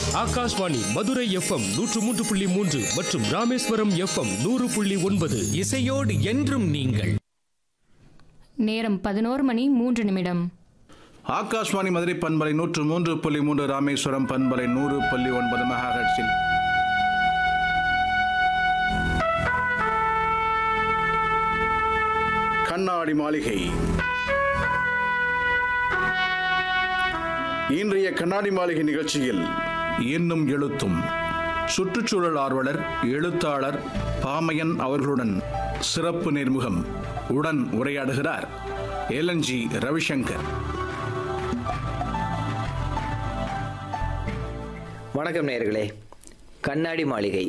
Akashvani Madurai FM நூற்று மூன்று புள்ளி மூன்று மற்றும் ராமேஸ்வரம் எஃப்எம் நூறு புள்ளி ஒன்பது இசையோடு என்றும் நீங்கள் நேரம் பதினோரு மணி மூன்று நிமிடம் ஆகாஷ்வாணி மதுரை பண்பலை நூற்று மூன்று புள்ளி மூன்று ராமேஸ்வரம் பண்பலை நூறு புள்ளி ஒன்பது மெகாஹெட்ஸில் கண்ணாடி மாளிகை இன்றைய கண்ணாடி மாளிகை நிகழ்ச்சியில் இன்னும் எழுத்தும் சுற்றுச்சூழல் ஆர்வலர் எழுத்தாளர் பாமையன் அவர்களுடன் சிறப்பு நேர்முகம் உடன் உரையாடுகிறார் எல்என்ஜி ரவிசங்கர் வணக்கம் நேயர்களே கண்ணாடி மாளிகை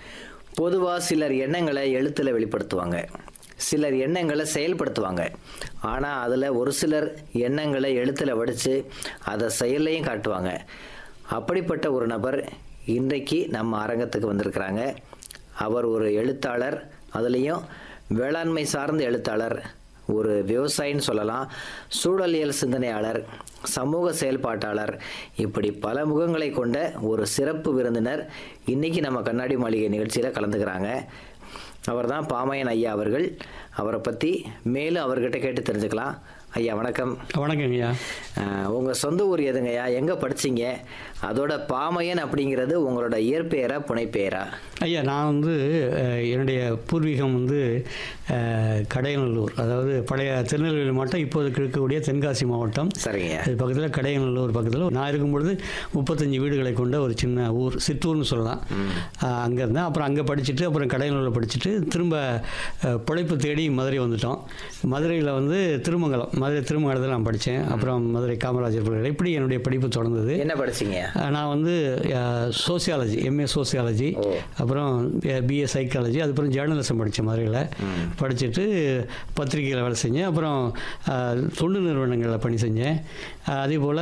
பொதுவாக சிலர் எண்ணங்களை எழுத்தில் வெளிப்படுத்துவாங்க சிலர் எண்ணங்களை செயல்படுத்துவாங்க ஆனால் அதில் ஒரு சிலர் எண்ணங்களை எழுத்தில் வடித்து அதை செயல்லையும் காட்டுவாங்க அப்படிப்பட்ட ஒரு நபர் இன்றைக்கு நம்ம அரங்கத்துக்கு வந்திருக்கிறாங்க அவர் ஒரு எழுத்தாளர் அதுலேயும் வேளாண்மை சார்ந்த எழுத்தாளர் ஒரு விவசாயின்னு சொல்லலாம் சூழலியல் சிந்தனையாளர் சமூக செயல்பாட்டாளர் இப்படி பல முகங்களை கொண்ட ஒரு சிறப்பு விருந்தினர் இன்னைக்கு நம்ம கண்ணாடி மாளிகை நிகழ்ச்சியில் கலந்துக்கிறாங்க அவர் தான் பாமையன் ஐயா அவர்கள் அவரை பற்றி மேலும் அவர்கிட்ட கேட்டு தெரிஞ்சுக்கலாம் ஐயா வணக்கம் வணக்கங்க ஐயா அஹ், உங்க சொந்த ஊர் எதுங்கய்யா எங்க படிச்சீங்க அதோட பாமையன் அப்படிங்கிறது உங்களோட இயற்பெயரா புனைப்பெயரா ஐயா நான் வந்து அஹ், என்னுடைய பூர்வீகம் வந்து அஹ், கடையநல்லூர் அதாவது பழைய திருநெல்வேலி மாவட்டம் இப்போதைக்கு இருக்கக்கூடிய தென்காசி மாவட்டம் சரிங்க அது பக்கத்தில் கடையநல்லூர் பக்கத்தில் நான் இருக்கும் பொழுது முப்பத்தஞ்சு வீடுகளை கொண்ட ஒரு சின்ன ஊர் சிற்றூர்னு சொல்லலாம் அங்கே இருந்தேன் அப்புறம் அங்கே படிச்சுட்டு அப்புறம் கடையநல்லூரில் படிச்சுட்டு திரும்ப அஹ், பிழைப்பு தேடி மதுரை வந்துட்டோம் மதுரையில் வந்து திருமங்கலம் மதுரை திருமங்கலத்தில் நான் படித்தேன் அப்புறம் மதுரை காமராஜர் பல்கலை இப்படி என்னுடைய படிப்பு தொடர்ந்தது என்ன படிச்சீங்க அஹ் நான் வந்து சோசியாலஜி எம்ஏ சோசியாலஜி அப்புறம் பிஏ சைக்காலஜி அதுக்கப்புறம் ஜேர்னலிசம் படித்தேன் மதுரையில் படிச்சுட்டு பத்திரிகையில் வேலை செஞ்சேன் அப்புறம் அஹ், தொண்டு நிறுவனங்களில் பணி செஞ்சேன் அஹ், அதே போல்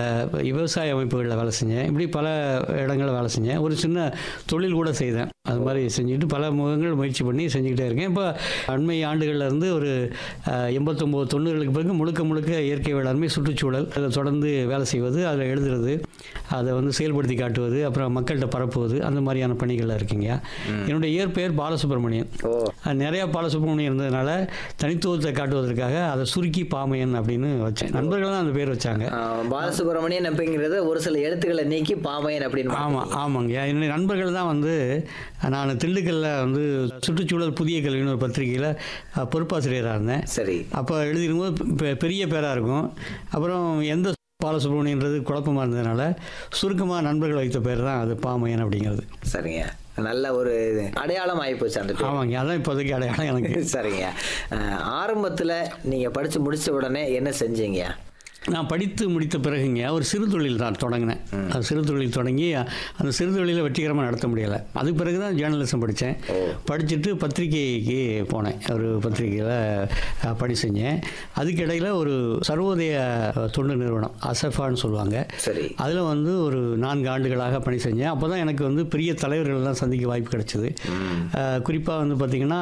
விவசாய அமைப்புகளில் வேலை செஞ்சேன் இப்படி பல இடங்களில் வேலை செஞ்சேன் ஒரு சின்ன தொழில் கூட செய்தேன் அது மாதிரி செஞ்சுட்டு பல முகங்கள் முயற்சி பண்ணி செஞ்சுக்கிட்டே இருக்கேன் இப்போ அண்மை ஆண்டுகளில் இருந்து ஒரு அஹ், எண்பத்தொம்போது தொண்ணூறுகளுக்கு பிறகு முழுக்க முழுக்க இயற்கை வேளாண்மை சுற்றுச்சூழல் அதில் தொடர்ந்து வேலை செய்வது அதில் எழுதுறது அதை வந்து செயல்படுத்தி காட்டுவது அப்புறம் மக்கள்கிட்ட பரப்புவது அந்த மாதிரியான பணிகள்ல இருக்கீங்க என்னுடைய இயற்பெயர் பாலசுப்ரமணியன் ஓ அஹ், நிறைய பாலசுப்ரமணியன் இருந்ததுனால தனித்துவத்தை காட்டுவதற்காக அதை சுருக்கி பாமையன் அப்படின்னு வச்சேன் நண்பர்கள் தான் அந்த பேர் வச்சாங்க ஆஹ், பாலசுப்ரமணியன் அப்படிங்கிறது ஒரு சில எழுத்துக்களை நீக்கி பாமையன் அப்படின்னு ஆமாம் ஆமாங்க என்னுடைய நண்பர்கள் தான் வந்து நான் திண்டுக்கல்ல வந்து சுற்றுச்சூழல் புதிய கல்வின்னு ஒரு பத்திரிகையில் அஹ், பொறுப்பாசிரியராக இருந்தேன் சரி அப்போ எழுதிருக்கும்போது பெ- பெரிய பேராக இருக்கும் அப்புறம் எந்த பாலசுப்ரமணியன்றது குழப்பமாக இருந்ததுனால சுருக்கமாக நண்பர்கள் வைத்த பேர் தான் அது பாமையன் அப்படிங்கிறது சரிங்க நல்ல ஒரு அடையாளம் ஆயிப்போச்சு அந்த பேர். ஆமாங்க அதான் இப்போதைக்கு அடையாளம் எனக்கு சரிங்க ஆஹ், ஆரம்பத்துல நீங்க படிச்சு முடிச்ச உடனே என்ன செஞ்சீங்க நான் படித்து முடித்த பிறகுங்க ஒரு சிறு தொழில் தான் தொடங்கினேன் அது சிறு தொழில் தொடங்கி அந்த சிறு தொழிலை வெற்றிகரமாக நடத்த முடியலை அதுக்கு பிறகு தான் ஜேர்னலிசம் படித்தேன் படிச்சுட்டு பத்திரிகைக்கு போனேன் ஒரு பத்திரிகையில் பணி செஞ்சேன் அதுக்கு இடையில ஒரு சர்வோதய தொண்டு நிறுவனம் அசஃபான்னு சொல்லுவாங்க சரி அதில் வந்து ஒரு நான்கு ஆண்டுகளாக பணி செஞ்சேன் அப்போ தான் எனக்கு வந்து பெரிய தலைவர்கள்லாம் சந்திக்க வாய்ப்பு கிடைச்சிது குறிப்பாக வந்து பார்த்திங்கன்னா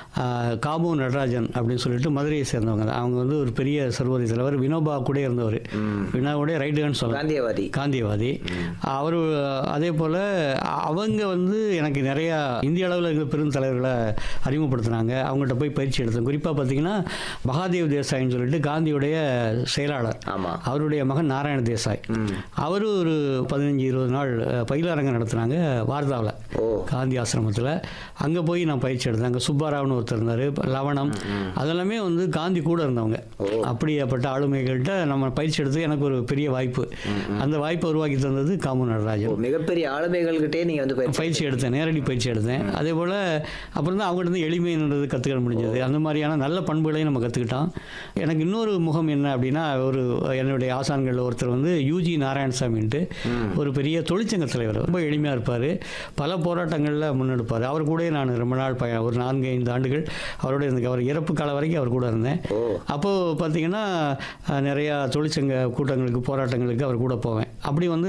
காபு நடராஜன் அப்படின்னு சொல்லிட்டு மதுரையை சேர்ந்தவங்க தான் அவங்க வந்து ஒரு பெரிய சர்வதேச தலைவர் வினோபா கூட இருந்தவர் வினோபாவுடைய ரைட் ஹேண்ட் சொல்லலாம் காந்தியவாதி காந்தியவாதி அவர் அதே போல் அவங்க வந்து எனக்கு நிறையா இந்திய அளவில் இருக்கிற பெரும் தலைவர்களை அறிமுகப்படுத்தினாங்க அவங்கள்ட்ட போய் பயிற்சி எடுத்தேன் குறிப்பாக பார்த்தீங்கன்னா மகாதேவ் தேசாய்ன்னு சொல்லிட்டு காந்தியுடைய செயலாளர் ஆமா அவருடைய மகன் நாராயண தேசாய் அவர் ஒரு பதினஞ்சு இருபது நாள் அஹ், பயிலரங்கம் நடத்துனாங்க வார்தாவில் ஓ காந்தி ஆசிரமத்தில் அங்கே போய் நான் பயிற்சி எடுத்தேன் அங்கே சுப்பாராவ்னு ஒருத்தர் இருந்தார் லவணம் அதெல்லாமே வந்து காந்தி கூட இருந்தவங்க அப்படியேப்பட்ட ஆளுமைகள்கிட்ட நம்ம பயிற்சி எடுத்து எனக்கு ஒரு பெரிய வாய்ப்பு அந்த வாய்ப்பை உருவாக்கி தந்தது காமு ஓ, நடராஜன் மிகப்பெரிய ஆளுமைகள்கிட்டே நீங்க வந்து பயிற்சி பயிற்சி எடுத்தேன் நேரடி பயிற்சி எடுத்தேன் அதே போல் அப்புறம் தான் அவங்ககிட்ட இருந்து எளிமைன்றது கற்றுக்க முடிஞ்சது அந்த மாதிரியான நல்ல பண்புகளையும் நம்ம கற்றுக்கிட்டோம் எனக்கு இன்னொரு முகம் என்ன அப்படின்னா ஒரு என்னுடைய ஆசான்களில் ஒருத்தர் வந்து யூஜி நாராயணசாமின்ட்டு ஒரு பெரிய தொழிற்சங்க தலைவர் ரொம்ப எளிமையாக இருப்பார் பல போராட்டங்களில் முன்னெடுப்பார் அவர் கூட நான் ரொம்ப நாள் பய ஒரு நான்கு ஐந்து ஆண்டுகள் அவரோட இருந்த அவர் இறப்பு காலம் வரைக்கும் அவர் கூட இருந்தேன் அப்போது பார்த்தீங்கன்னா அஹ், நிறையா தொழிற்சங்க கூட்டங்களுக்கு போராட்டங்களுக்கு அவர் கூட போவேன் அப்படி வந்து